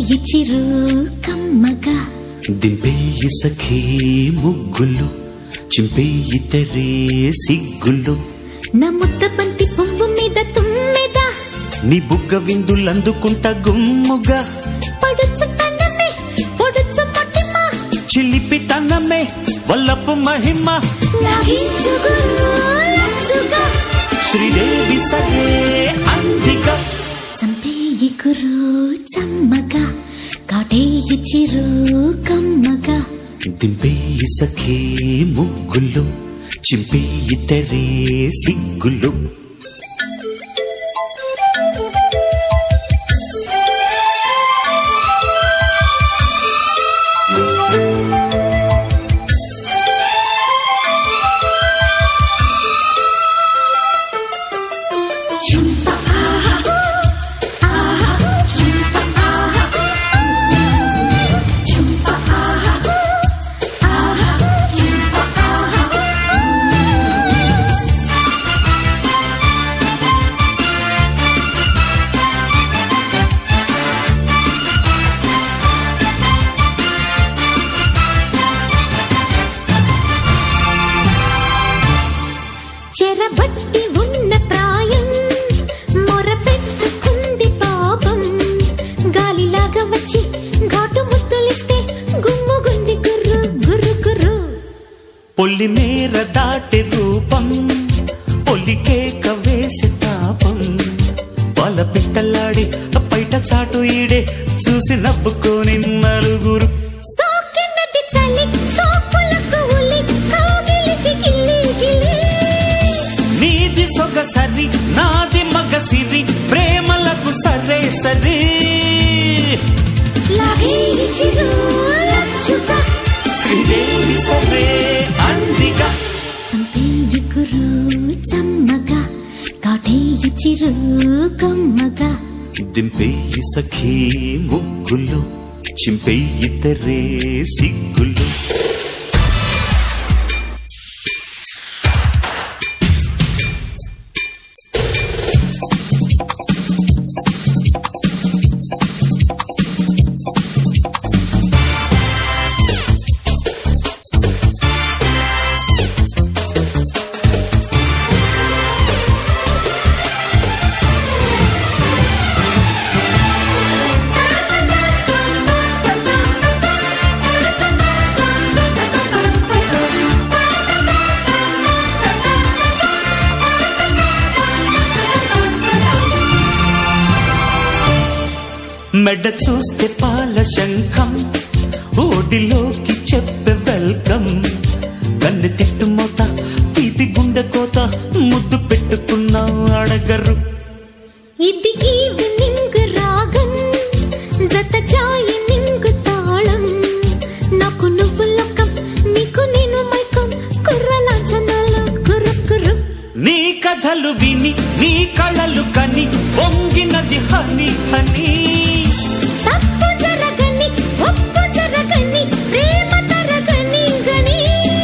ఇచ్చిరు కమ్మగా దింపేయి సఖీ ముగ్గులు చింపేయి తెరే సిగ్గులు నా ముద్ద బంతి పువ్వు మీద తుమ్మెద నీ బుగ్గ విందులందుకుంటా గుమ్ముగా పడుచు తన్నమే పొడుచు మొట్టిమ చిలిపి తన్నమే వల్లపు మహిమ లాగించు గురు లచ్చుగా శ్రీదేవి సరే అందిక చంపేయి కురు చమ్మగా కాటేయి చిరు కమ్మగా దింపేయి సఖీ ముగ్గులు చింపేయి తెరే సిగ్గులు చుంప ఆహా ఆహా చుంప ఆహా చుంప ఆహా ఆహా చుంప ఆహా చెరబట్టి ఉన్న ప్రాయం మొరపెట్టుకుంది పాపం గాలిలాగా వచ్చి ఘాటు ముద్దులిస్తే గుమ్ముగుంది గుర్రు గుర్రు గుర్రు పొల్లి మేర దాటి రూపం పొలికేక వేసి తాపం వాళ్ళ పిట్టలాడి బయట చాటు ఈడే చూసి నవ్వుకొని నలుగురు సోకినది చలి సోకులకు ఉలి కౌగిలికి గిల్లి గిల్లి నీది సొగసరి నాది మగసిరి ప్రేమలకు సరే సరి లాగే చిరు లచ్చుక శ్రీదేవి సరే అందిగా చంపేయి గురు చమ్మగా కాటేయి చిరు కమ్మగా దింపేయి సఖీ ముగ్గులు చింపేయి తెరే సిగ్గులు మెడ చూస్తే పాల శంఖం ఓడిలోకి చెప్పే వెల్కమ్ కన్ను తిట్టు మోత తీపి గుండె కోత ముద్దు పెట్టుకున్నా అడగరు ఇది ఈవినింగ్ రాగం జత జాయి నింగు తాళం నాకు నువ్వు లోకం నీకు నేను మైకం కుర్రలాంఛనాలు కుర్రు కుర్రు నీ కథలు విని నీ కళలు కని పొంగినది హని హని తప్పు జరగని ఒప్పు జరగని ప్రేమ తరగని గని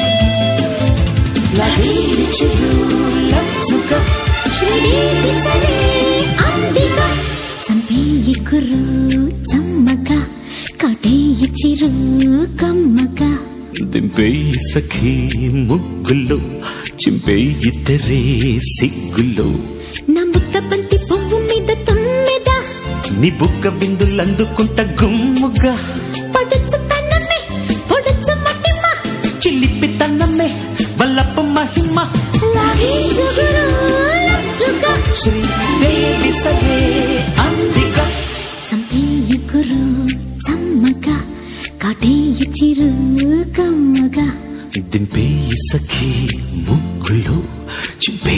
లభించుడు లచ్చుక శ్రీదేవి సరే అందిక చంపేయి కుర్రు చమ్మగా కాటేయి చిరు కమ్మగా దింపేయి సఖీ ముగ్గులు చింపేయి తెరే సిగ్గులు నా ముద్ద బంతి పువ్వు మీద తుమ్మెద నీ బుగ్గ బిందులందుకుంట గుమ్ముగా పడుచు తన్నమే పొడుచు మట్టిమ చిలిపి తన్నమే వల్లపు మహిమ లాగే గురు లచ్చుగా శ్రీదేవి సరే అందిక చంపేయి గురు చమ్మగా కాటేయి చిరు కమ్మగా దింపేయి సఖీ ముగ్గులు చింపే